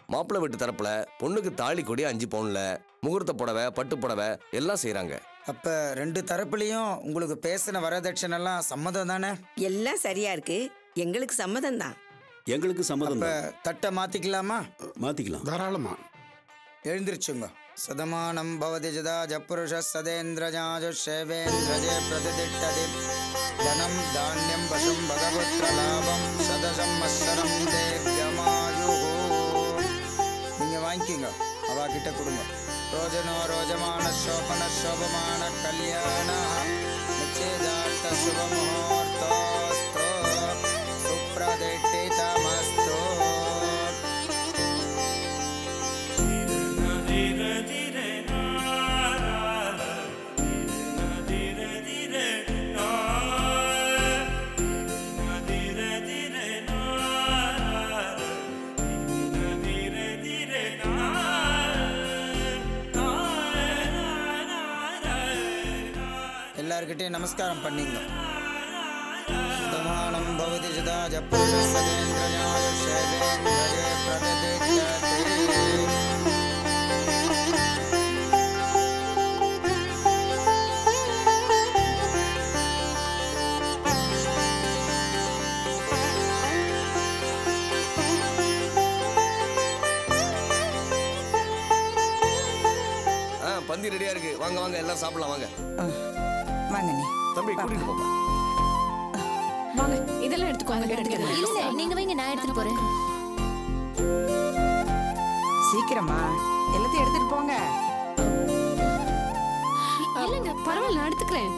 மாப்பிள்ளை வீட்டு தரப்புல பொண்ணுக்கு தாலி கொடி அஞ்சு பவுன்ல முகூர்த்த புடவை பட்டு புடவை எல்லாம் செய்றாங்க அப்ப ரெண்டு தரப்புலயும் உங்களுக்கு பேசின வரதட்சணை எல்லாம் சம்மதம் தானே எல்லாம் சரியா இருக்கு எங்களுக்கு சம்மதம் தான் எங்களுக்கு சம்மதம் இப்ப தான் தட்டை மாத்திக்கலாமா மாத்திக்கலாம் தாராளமா எழுந்திருச்சுங்க சதமானம் பவதி ஜதா ஜப்புருஷ சதேந்திரஜாஜுஷேவேந்திரஜே பிரதிதிட்டதி தனம் தானியம் பசும் பகவத்ர லாபம் சதசம் மஸ்தரம் தேர்கமாயு நீங்க வாங்கிக்கோங்க அவா கிட்ட கொடுங்க ரோஜனோ ரோஜமான சோபன சோபமான கல்யாண நிச்சயதார்த்த சுபமுகூர்த்தோஸ்தோ சுப்ரதிஷ்டிதமஸ்தோ எல்லார்கிட்டையும் நமஸ்காரம் பண்ணிங்க சதமானம் பவதி ஜதா ஜப்புருஷ சதேந்திரஜாயுஷேவேந்திரஜே பிரதிதிட்டதி ஆ பந்தி ரெடியா இருக்கு வாங்க வாங்க எல்லாம் சாப்பிடலாம் வாங்க வாங்க நீ தம்பி கூட்டிட்டு போப்பா வாங்க இதெல்லாம் எடுத்துக்கோங்க எடுத்துக்கோங்க இல்ல நீங்க வைங்க நான் எடுத்துட்டு போறேன் சீக்கிரமா எல்லாத்தையும் எடுத்துட்டு போங்க இல்லைங்க பரவாயில்ல நான் எடுத்துக்கிறேன்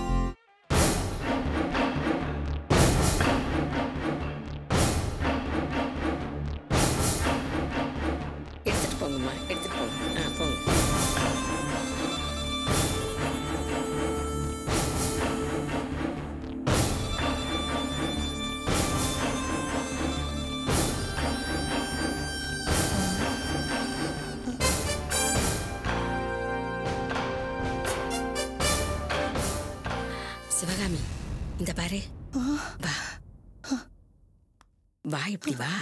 எடுத்துட்டு போங்கம்மா எடுத்துட்டு போங்க ஆ போங்க சிவகாமி இந்த பாரு வா வா இப்படி வா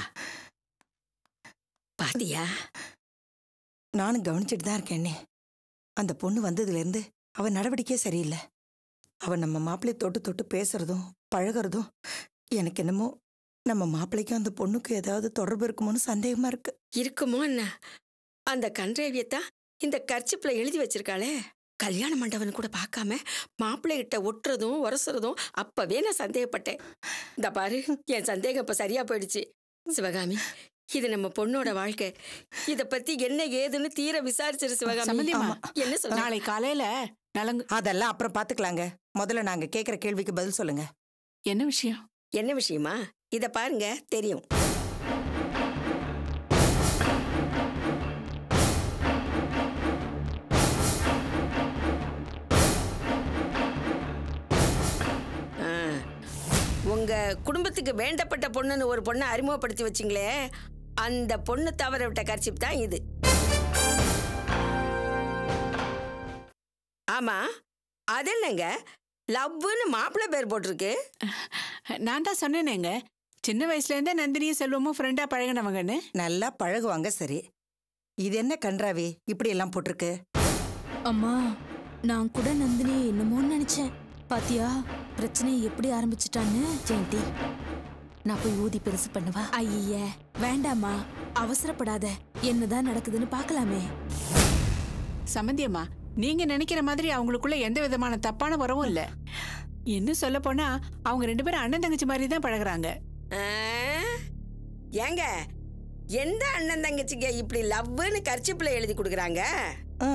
பாத்தியா நானும் கவனிச்சிட்டு தான் இருக்கேனே அந்த பொண்ணு வந்ததுலேருந்து அவ நடவடிக்கையே சரியில்லை அவ நம்ம மாப்பிள்ளைய தொட்டு தொட்டு பேசுறதும் பழகுறதும் எனக்கு என்னமோ நம்ம மாப்பிள்ளைக்கும் அந்த பொண்ணுக்கும் ஏதாவது தொடர்பு இருக்குமோன்னு சந்தேகமா இருக்கு இருக்குமோ என்ன அந்த கன்றைவியத்தான் இந்த கர்ச்சிப்ல எழுதி வச்சிருக்காளே கல்யாண மண்டபம் கூட பார்க்காம மாப்பிள்ளை கிட்ட ஒட்டுறதும் உரசுறதும் அப்பவே நான் சந்தேகப்பட்டேன் இந்த பாரு என் சந்தேகம் இப்ப சரியா போயிடுச்சு சிவகாமி இது நம்ம பொண்ணோட வாழ்க்கை இத பத்தி என்ன ஏதுன்னு தீர விசாரிச்சிரு சிவகாமி சம்மந்தியம்மா. என்ன சொல்ற நாளை காலையில நலங்கு அதெல்லாம் அப்புறம் பாத்துக்கலாங்க முதல்ல நாங்க கேக்குற கேள்விக்கு பதில் சொல்லுங்க என்ன விஷயம் என்ன விஷயமா இத பாருங்க தெரியும் ஆ, உங்க குடும்பத்துக்கு வேண்டப்பட்ட பொண்ணுன்னு ஒரு பொண்ணை அறிமுகப்படுத்தி வச்சிங்களே அந்த பொண்ணு தவற விட்ட கர்ச்சிப் தான் இது ஆமா அது என்னங்க லவ்னு மாப்பிள்ளை பேர் போட்டிருக்கு நான் தான் சொன்னேனேங்க சின்ன வயசுல இருந்தே நந்தினியும் செல்வமும் ஃப்ரெண்டா பழகினவங்கன்னு நல்லா பழகுவாங்க சரி இது என்ன கன்றாவி இப்படி எல்லாம் போட்டிருக்கு அம்மா நான் கூட நந்தினி என்னமோன்னு நினைச்சேன் பாத்தியா பிரச்சனையை எப்படி ஆரம்பிச்சிட்டான்னு ஜெயந்தி நான் போய் ஊதி பெருசு பண்ணவா ஐய வேண்டாம்மா அவசரப்படாத என்னதான் நடக்குதுன்னு பார்க்கலாமே சம்மந்தியம்மா நீங்க நினைக்கிற மாதிரி அவங்களுக்குள்ள எந்த விதமான தப்பான உறவும் இல்ல இன்னும் சொல்ல போனா அவங்க ரெண்டு பேரும் அண்ணன் தங்கச்சி மாதிரி தான் பழகுறாங்க ஆ? ஏங்க எந்த அண்ணன் தங்கச்சிங்க இப்படி லவ்னு கர்ச்சிப்பில் எழுதி கொடுக்குறாங்க ஆ.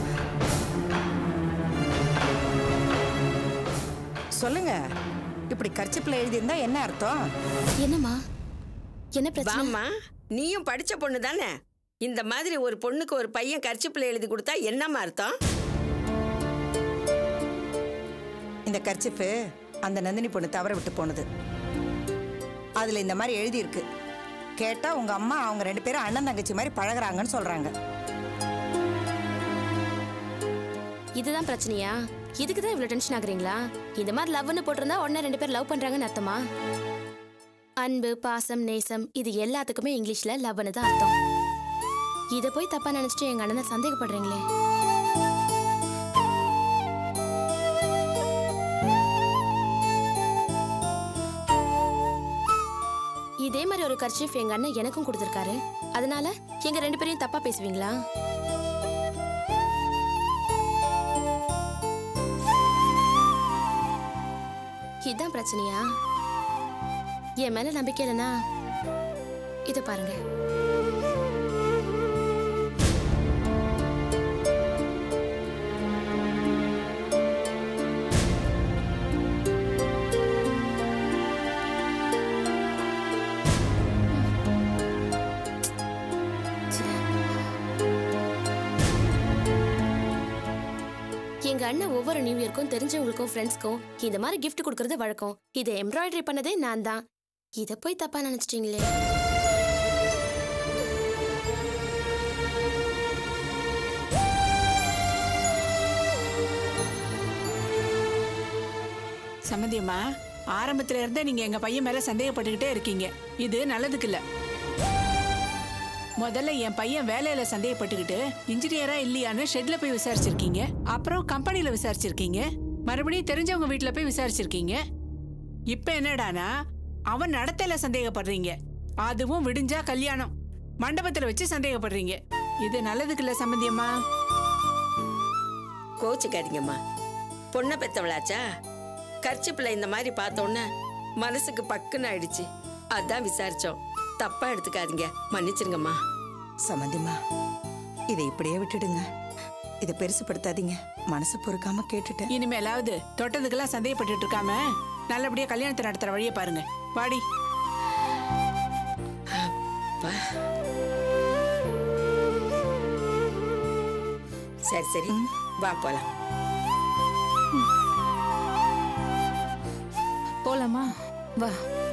சொல்லுங்க இப்படி கர்ச்சிப்பில் எழுதியிருந்தா என்ன அர்த்தம் என்னம்மா என்ன பிரச்சனை வாம்மா நீயும் படிச்ச பொண்ணு தானே இந்த மாதிரி ஒரு பொண்ணுக்கு ஒரு பையன் கர்ச்சிப்பில் எழுதி கொடுத்தா என்னம்மா அர்த்தம் இந்த கர்ச்சிப்பு அந்த நந்தினி பொண்ணு தவற விட்டு போனது அதுல இந்த மாதிரி எழுதியிருக்கு கேட்டா உங்க அம்மா அவங்க ரெண்டு பேரும் அண்ணன் தங்கச்சி மாதிரி பழகுறாங்கன்னு சொல்றாங்க இதுதான் பிரச்சனையா இதுக்கு தான் இவ்வளவு டென்ஷன் ஆகுறீங்களா இந்த மாதிரி லவ்னு போட்டிருந்தா உடனே ரெண்டு பேர் லவ் பண்றாங்கன்னு அர்த்தமா அன்பு பாசம் நேசம் இது எல்லாத்துக்குமே இங்கிலீஷ்ல லவ்னு தான் அர்த்தம் இத போய் தப்பா நினைச்சிட்டு எங்க அண்ணனை சந்தேகப்படுறீங்களே இதே மாதிரி ஒரு கர்ச்சீஃப் எங்க அண்ணன் எனக்கும் கொடுத்துருக்காரு அதனால எங்க ரெண்டு பேரையும் தப்பா பேசுவீங்களா இதான் பிரச்சனையா என் மேல நம்பிக்கை இல்லைன்னா இத பாருங்க எங்க அண்ணன் ஒவ்வொரு நியூ இயர்க்கும் தெரிஞ்சவங்களுக்கும் ஃப்ரெண்ட்ஸ்க்கும் இந்த மாதிரி gift கொடுக்கறது வழக்கம் இதை எம்ப்ராய்டரி பண்ணதே நான் தான் இதை போய் தப்பா நினைச்சிட்டீங்களே சம்மந்தியம்மா ஆரம்பத்துல இருந்தே நீங்க எங்க பையன் மேல சந்தேகப்பட்டுக்கிட்டே இருக்கீங்க இது நல்லதுக்கு இல்ல முதல்ல என் பையன் வேலையில சந்தேகப்பட்டுக்கிட்டு இன்ஜினியரா இல்லையான்னு ஷெட்ல போய் விசாரிச்சிருக்கீங்க அப்புறம் கம்பெனில விசாரிச்சிருக்கீங்க மறுபடியும் தெரிஞ்சவங்க வீட்ல போய் விசாரிச்சிருக்கீங்க இப்ப என்னடானா அவன் நடத்தையில சந்தேகப்படுறீங்க அதுவும் விடிஞ்சா கல்யாணம் மண்டபத்துல வச்சு சந்தேகப்படுறீங்க இது நல்லதுக்கு இல்ல சம்மந்தியம்மா கோச்சுக்காதீங்கம்மா பொண்ணை பெத்தவளாச்சா கர்ச்சிப்பில் இந்த மாதிரி பார்த்தோன்னே மனசுக்கு பக்குன்னு ஆயிடுச்சு அதான் விசாரிச்சோம் தப்பா எடுத்துக்காதீங்க மன்னிச்சிருங்கம்மா சம்மந்திம்மா இதை இப்படியே விட்டுடுங்க இதை பெருசுப்படுத்தாதீங்க மனசு பொறுக்காம கேட்டுட்டேன் இனிமேலாவது தொட்டதுக்கெல்லாம் சந்தேகப்பட்டுட்டு இருக்காம நல்லபடியா கல்யாணத்தை நடத்துற வழியை பாருங்க வாடி சரி சரி வா போலாம் போலாமா வா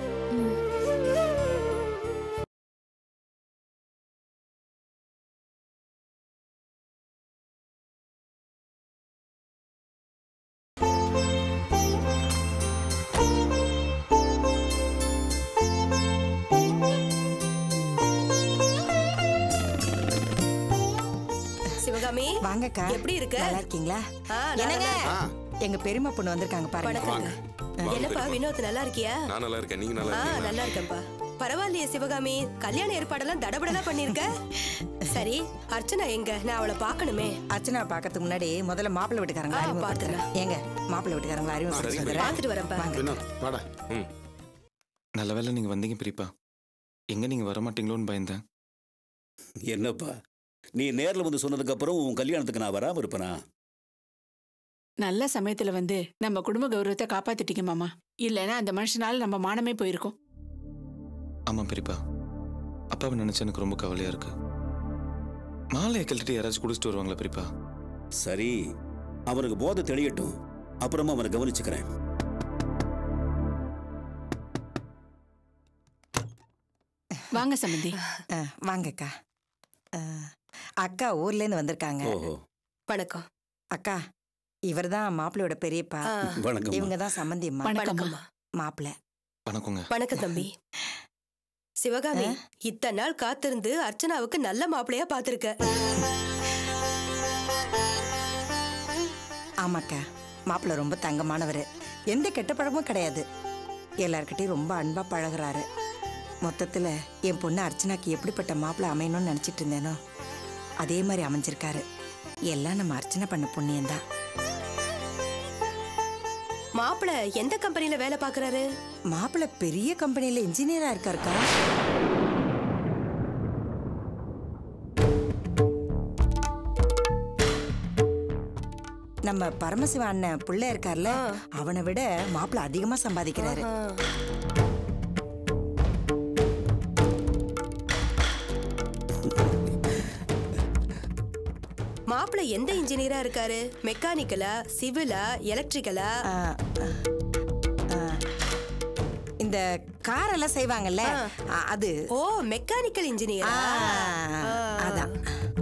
சிவகாமி வாங்கக்கா எப்படி இருக்க? நல்லா இருக்கீங்களா ஆ, நல்லா என்னங்க இருக்கேன். எங்க பெரியம்மா பொண்ணு வந்திருக்காங்க பாருங்க வணக்கங்க என்னப்பா வினோத் நல்லா இருக்கியா நான் நல்லா இருக்கேன் நீங்க நல்லா ஆ இருக்கீங்களா நல்லா இருக்கேன்ப்பா பரவாயில்லையே சிவகாமி கல்யாண ஏற்பாடெல்லாம் தடபடலா பண்ணிருக்க சரி அர்ச்சனா எங்க நான் அவளை பார்க்கணுமே அர்ச்சனா பார்க்கறதுக்கு முன்னாடி முதல்ல மாப்பிள்ளை வீட்டுக்காரங்க ஆ, அறிமுகப்படுத்துறேன் ஏங்க மாப்பிள்ளை வீட்டுக்காரங்க அறிமுகப்படுத்துறேன் பார்த்துட்டு வரேன்ப்பா வாங்க வினோத் வாடா ம் நல்ல வேளை நீங்க வந்தீங்க பிரிப்பா எங்க நீங்க வர மாட்டீங்களோன்னு பயந்தேன் என்னப்பா நீ நேர்ல வந்து சொன்னதுக்கு அப்புறம் உன் கல்யாணத்துக்கு நான் வராம இருப்பேனா நல்ல சமயத்துல வந்து நம்ம குடும்ப கௌரவத்தை காப்பாத்திட்டீங்க மாமா இல்லைன்னா அந்த மனுஷனால நம்ம மானமே போயிருக்கும் ஆமா பிரிப்பா அப்பாவை நினைச்சு எனக்கு ரொம்ப கவலையா இருக்கு மாலையை கழட்டிட்டு யாராச்சும் குடிச்சிட்டு வருவாங்களா பிரிப்பா சரி அவனுக்கு போதை தெளியட்டும் அப்புறமா அவனை கவனிச்சுக்கிறேன் வாங்க சம்பந்தி ஆ, வாங்கக்கா ஆ, அக்கா ஊர்ல இருந்து வந்திருக்காங்க ஓஹோ வணக்கம் அக்கா இவர்தான் மாப்பிள்ளையோட பெரியப்பா ஆ, வணக்கம் இவங்க தான் சம்மந்தியம்மா வணக்கம்மா வணக்கம்மா மாப்பிள்ளை வணக்கங்க வணக்கம் தம்பி சிவகாமி இத்தனை நாள் காத்திருந்து அர்ச்சனாவுக்கு நல்ல மாப்பிள்ளையா பாத்திருக்க ஆமாக்கா மாப்பிள்ளை ரொம்ப தங்கமானவர் எந்த கெட்ட பழக்கமும் கிடையாது எல்லார்கிட்டயும் ரொம்ப அன்பா பழகுறாரு மொத்தத்துல என் பொண்ணு அர்ச்சனாக்கு எப்படிப்பட்ட மாப்பிள்ளை அமையணும்னு நினைச்சிட்டு இருந்தேனோ அதே மாதிரி அமைஞ்சிருக்காரு எல்லாம் நம்ம அர்ச்சனை பண்ண புண்ணியம்தான் மாப்பிள்ளை எந்த கம்பெனில வேலை பாக்குறாரு மாப்பிள்ளை பெரிய கம்பெனில இன்ஜினியரா இருக்காருக்கா நம்ம பரமசிவ அண்ணன் புள்ள இருக்கார்ல அவனை விட மாப்பிள்ளை அதிகமா சம்பாதிக்கிறாரு மாப்பிள்ளை எந்த இன்ஜினியரா இருக்காரு மெக்கானிக்கலா சிவிலா எலக்ட்ரிக்கலா ஆ, ஆ, இந்த காரெல்லாம் செய்வாங்கல்ல ஆ, அது ஓ மெக்கானிக்கல் ஆ, இன்ஜினியரா அதான்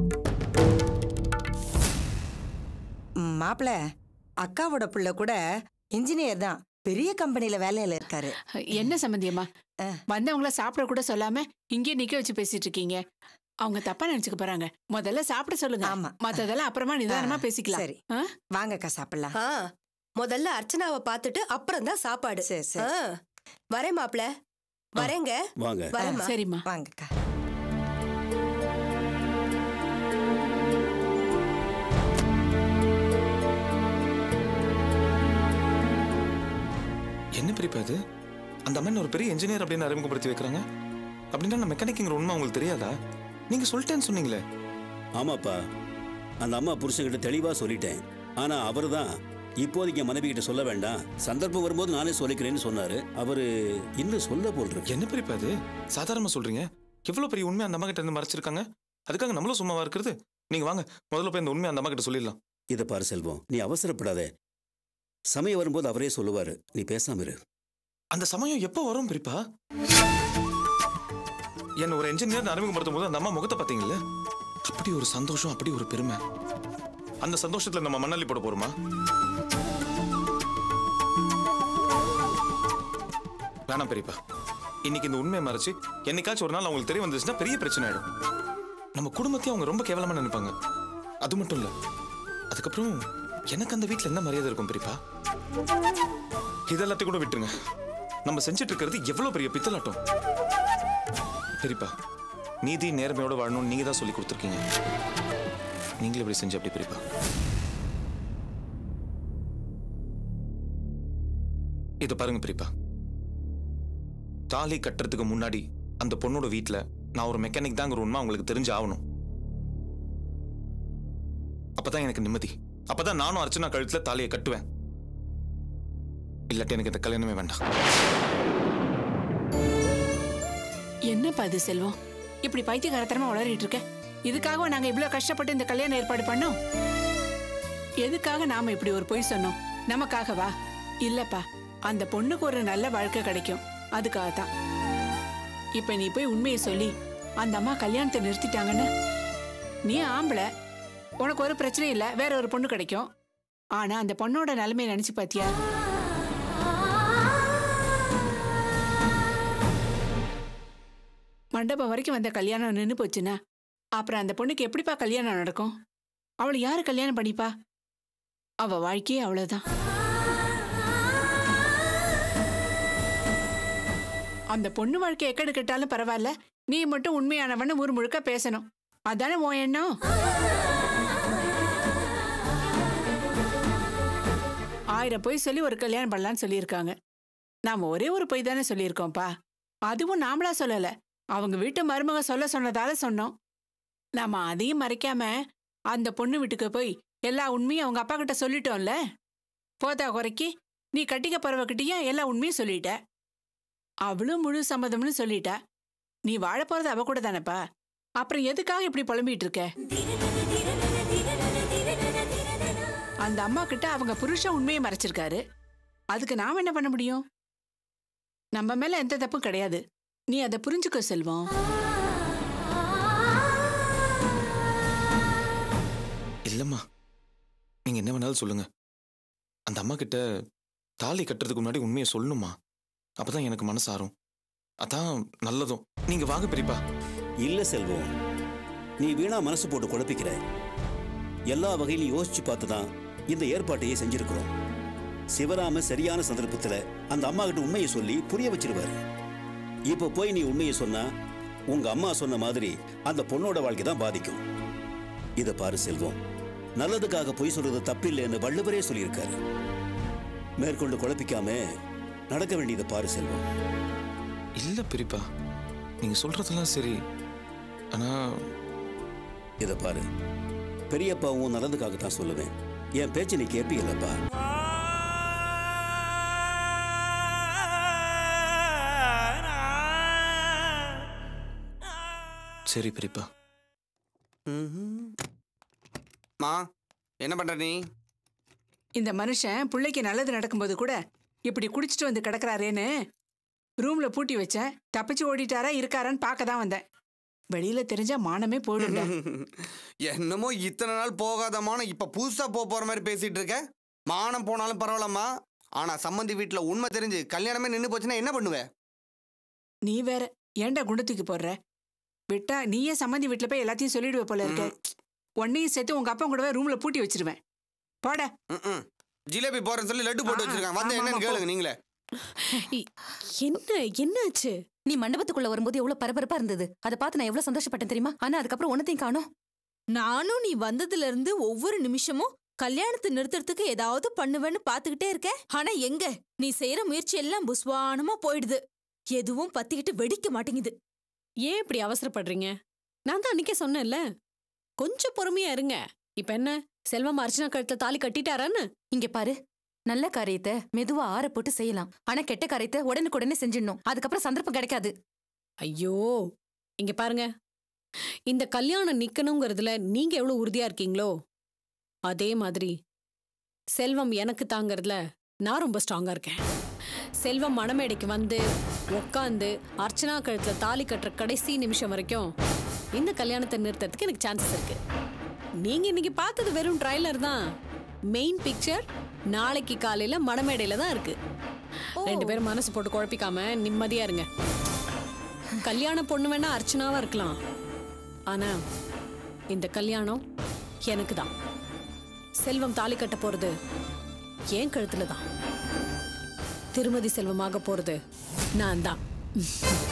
மாப்பிள்ள அக்காவோட புள்ள கூட இன்ஜினியர் தான் பெரிய கம்பெனில வேலையில இருக்காரு என்ன சம்பந்தியம்மா ஆ. வந்தவங்கள சாப்பிட கூட சொல்லாம இங்கே நிக்க வச்சு பேசிட்டு இருக்கீங்க அவங்க தப்பா நினைச்சுக்க போறாங்க முதல்ல சாப்பிட சொல்லுங்க ஆமா. மத்ததெல்லாம் அப்புறமா நிதானமா ஆ, பேசிக்கலாம் சரி. ஆ? வாங்கக்கா சாப்பிடலாம் ஆ முதல்ல அர்ச்சனாவை பார்த்துட்டு அப்புறம் தான் சாப்பாடு சரி சரி ஆ, வரேன் மாப்ள வரேங்க வாங்க வரேம்மா சரிம்மா வாங்கக்கா என்ன பெரியப்பா இது அந்த அம்மன் ஒரு பெரிய இன்ஜினியர் அப்படின்னு அறிமுகப்படுத்தி வைக்கிறாங்க அப்படின்னா நான் மெக்கானிக்குங்கிற உண்மை உங்களுக்கு தெரியாதா நீங்க சொல்லிட்டேன்னு சொன்னீங்களே ஆமாப்பா அந்த அம்மா புருஷன்கிட்ட தெளிவா சொல்லிட்டேன் ஆனா அவர்தான் இப்போதைக்கு என் மனைவி கிட்ட சொல்ல வேண்டாம் சந்தர்ப்பம் வரும்போது நானே சொல்லிக்கிறேன்னு சொன்னாரு அவரு இன்னும் சொல்ல போல் இருக்கு என்ன பெரியப்பா இது சாதாரணமா சொல்றீங்க எவ்வளவு பெரிய உண்மை அந்த அம்மா கிட்ட இருந்து மறைச்சிருக்காங்க அதுக்காக நம்மளும் சும்மாவா இருக்கிறது நீங்க வாங்க முதல்ல போய் இந்த உண்மை அந்த அம்மா கிட்ட சொல்லிடலாம் இதை பாரு செல்வம் நீ அவசரப்படாத சமயம் வரும்போது அவரே சொல்லுவாரு நீ பேசாம இரு அந்த சமயம் எப்போ வரும் பெரியப்பா என்ன ஒரு என்ஜினியர் அறிமுகப்படுத்தும் போது அந்த அம்மா முகத்தை பார்த்தீங்கல்ல அப்படி ஒரு சந்தோஷம் அப்படி ஒரு பெருமை அந்த சந்தோஷத்துல நம்ம மண்ணள்ளி போட போறோமா வேணாம் பெரியப்பா இன்னைக்கு இந்த உண்மையை மறைச்சு என்னைக்காச்சும் ஒரு நாள் அவங்களுக்கு தெரிய வந்துச்சுன்னா பெரிய பிரச்சனை ஆயிடும் நம்ம குடும்பத்தையும் அவங்க ரொம்ப கேவலமா நினைப்பாங்க அது மட்டும் இல்ல அதுக்கப்புறம் எனக்கு அந்த வீட்ல என்ன மரியாதை இருக்கும் பெரியப்பா இதெல்லாத்தையும் கூட விட்டுருங்க நம்ம செஞ்சுட்டு இருக்கிறது எவ்வளவு பெரிய பித்தலாட்டம் பெரியப்பா நீதி நேர்மையோட வாழணும்னு நீங்க தான் சொல்லி கொடுத்துருக்கீங்க நீங்களே இப்படி செஞ்சு அப்படி பெரியப்பா இதை பாருங்க பெரியப்பா தாலி கட்டுறதுக்கு முன்னாடி அந்த பொண்ணோட வீட்ல நான் ஒரு மெக்கானிக் தாங்கிற உண்மை உங்களுக்கு தெரிஞ்சு ஆகணும் அப்பதான் எனக்கு நிம்மதி அப்பதான் நானும் அர்ச்சனா கழுத்துல தாலியை கட்டுவேன் இல்லாட்டி எனக்கு இந்த கல்யாணமே வேண்டாம் என்னப்பா இது செல்வம் இப்படி பைத்தியகாரத்தனமா உளறிட்டு இருக்க இதுக்காக நாங்க இவ்வளவு கஷ்டப்பட்டு இந்த கல்யாணம் ஏற்பாடு பண்ணோம் எதுக்காக நாம இப்படி ஒரு பொய் சொன்னோம் நமக்காகவா இல்லப்பா அந்த பொண்ணுக்கு ஒரு நல்ல வாழ்க்கை கிடைக்கும் அதுக்காக தான் இப்ப நீ போய் உண்மையை சொல்லி அந்த அம்மா கல்யாணத்தை நிறுத்திட்டாங்கன்னு நீ ஆம்பளை உனக்கு ஒரு பிரச்சனையும் இல்ல வேற ஒரு பொண்ணு கிடைக்கும் ஆனா அந்த பொண்ணோட நிலைமையை நினைச்சு பாத்தியா மண்டபம் வரைக்கும் வந்த கல்யாணம் நின்னு போச்சுன்னா அப்புறம் அந்த பொண்ணுக்கு எப்படிப்பா கல்யாணம் நடக்கும் அவளை யாரு கல்யாணம் பண்ணிப்பா அவ வாழ்க்கையே அவ்வளவுதான் அந்த பொண்ணு வாழ்க்கை எக்கடு கெட்டாலும் பரவாயில்ல நீ மட்டும் உண்மையானவன்னு ஊர் முழுக்க பேசணும் அதானே உன் எண்ணம் ஆயிரம் பொய் சொல்லி ஒரு கல்யாணம் பண்ணலான்னு சொல்லியிருக்காங்க நாம ஒரே ஒரு பொய் தானே சொல்லியிருக்கோம்ப்பா அதுவும் நாமளா சொல்லல அவங்க வீட்டு மருமக சொல்ல சொன்னதால சொன்னோம் நாம அதையும் மறைக்காம அந்த பொண்ணு வீட்டுக்கு போய் எல்லா உண்மையும் அவங்க அப்பா கிட்ட சொல்லிட்டோம்ல போதா குறைக்கி நீ கட்டிக்க போறவகிட்டயும் எல்லா உண்மையும் சொல்லிட்ட அவளும் முழு சம்மதம்னு சொல்லிட்டா நீ வாழ போறது அவ கூட தானப்பா அப்புறம் எதுக்காக இப்படி புலம்பிட்டு இருக்க அந்த அம்மா கிட்ட அவங்க புருஷன் உண்மையை மறைச்சிருக்காரு அதுக்கு நாம என்ன பண்ண முடியும் நம்ம மேல எந்த தப்பும் கிடையாது நீ அதை புரிஞ்சுக்கோ செல்வம் இல்லம்மா நீங்க என்ன வேணாலும் சொல்லுங்க அந்த அம்மா கிட்ட தாலி கட்டுறதுக்கு முன்னாடி உண்மையை சொல்லணுமா அப்பதான் எனக்கு மனசு ஆறும் அதான் நல்லதும் நீங்க வாங்க பெரியப்பா இல்ல செல்வம் நீ வீணா மனசு போட்டு குழப்பிக்கிற எல்லா வகையிலும் யோசிச்சு பார்த்து தான் இந்த ஏற்பாட்டையே செஞ்சிருக்கிறோம் சிவராம சரியான சந்தர்ப்பத்துல அந்த அம்மா கிட்ட உண்மையை சொல்லி புரிய வச்சிருவாரு இப்ப போய் நீ உண்மையை சொன்னா உங்க அம்மா சொன்ன மாதிரி அந்த பொண்ணோட வாழ்க்கை தான் பாதிக்கும் இத பாரு செல்வம் நல்லதுக்காக பொய் சொல்றது தப்பில்லைன்னு வள்ளுவரே சொல்லியிருக்காரு மேற்கொண்டு குழப்பிக்காம நடக்க வேண்டியதை பாரு செல்வம் இல்ல பெரியப்பா நீங்க சொல்றதெல்லாம் சரி ஆனா இத பாரு பெரியப்பாவும் நல்லதுக்காக தான் சொல்லுவேன் என் பேச்சு நீ கேட்பீங்களப்பா சரி பெரியப்பா மா என்ன பண்ற நீ இந்த மனுஷன் பிள்ளைக்கு நல்லது நடக்கும்போது கூட இப்படி குடிச்சிட்டு வந்து கிடக்குறாரேன்னு ரூம்ல பூட்டி வச்சேன் தப்பிச்சு ஓடிட்டாரா இருக்காரான்னு பார்க்க தான் வந்தேன் வெளியில தெரிஞ்சா மானமே போயிடும்டா என்னமோ இத்தனை நாள் போகாதமான இப்ப புதுசா போக போற மாதிரி பேசிட்டு இருக்க மானம் போனாலும் பரவாயில்லம்மா ஆனா சம்மந்தி வீட்டுல உண்மை தெரிஞ்சு கல்யாணமே நின்னு போச்சுன்னா என்ன பண்ணுவ நீ வேற ஏன்டா குண்டத்துக்கு போடுற விட்டா நீயே சம்மந்தி வீட்டுல போய் எல்லாத்தையும் சொல்லிடுவ போல இருக்க உன்னையும் சேர்த்து உங்க அப்பா கூடவே ரூம்ல பூட்டி வச்சிருவேன் போட ம்ம். ஜிலேபி போறேன்னு சொல்லி லட்டு போட்டு வச்சிருக்காங்க வந்து ஆமா, என்னன்னு ஆமா, கேளுங்க நீங்களே என்ன என்னாச்சு நீ மண்டபத்துக்குள்ள வரும்போது எவ்வளவு பரபரப்பா இருந்தது அதை பார்த்து நான் எவ்வளவு சந்தோஷப்பட்டேன் தெரியுமா ஆனா அதுக்கப்புறம் உனத்தையும் காணோம் நானும் நீ வந்ததுல இருந்து ஒவ்வொரு நிமிஷமும் கல்யாணத்தை நிறுத்துறதுக்கு ஏதாவது பண்ணுவேன்னு பாத்துக்கிட்டே இருக்க ஆனா எங்க நீ செய்யற முயற்சி எல்லாம் புஸ்வானமா போயிடுது எதுவும் பத்திக்கிட்டு வெடிக்க மாட்டேங்குது ஏன் இப்படி அவசரப்படுறீங்க நான் தான் அன்னைக்கே சொன்னேன்ல கொஞ்சம் பொறுமையா இருங்க இப்ப என்ன செல்வம் அர்ச்சனா கழுத்துல தாலி கட்டிட்டாரான்னு இங்க பாரு நல்ல காரியத்தை மெதுவா ஆற போட்டு செய்யலாம் ஆனா கெட்ட காரியத்தை உடனுக்குடனே செஞ்சிடணும் அதுக்கப்புறம் சந்தர்ப்பம் கிடைக்காது ஐயோ இங்க பாருங்க இந்த கல்யாணம் நிக்கணுங்கிறதுல நீங்க எவ்வளவு உறுதியா இருக்கீங்களோ அதே மாதிரி செல்வம் எனக்கு தாங்கிறதுல நான் ரொம்ப ஸ்ட்ராங்கா இருக்கேன் செல்வம் மணமேடைக்கு வந்து உட்காந்து அர்ச்சனா கழுத்துல தாலி கட்டுற கடைசி நிமிஷம் வரைக்கும் இந்த கல்யாணத்தை நிறுத்துறதுக்கு எனக்கு சான்சஸ் இருக்கு நீங்க இன்னைக்கு பார்த்தது வெறும் ட்ரைலர் தான் மெயின் பிக்சர் நாளைக்கு காலையில மணமேடையில தான் இருக்கு ரெண்டு பேரும் மனசு போட்டு குழப்பிக்காம நிம்மதியா இருங்க கல்யாண பொண்ணு வேணா அர்ச்சனாவா இருக்கலாம் ஆனா இந்த கல்யாணம் எனக்கு தான் செல்வம் தாலி கட்ட போறது என் கழுத்துல தான் திருமதி செல்வமாக போறது நான் தான்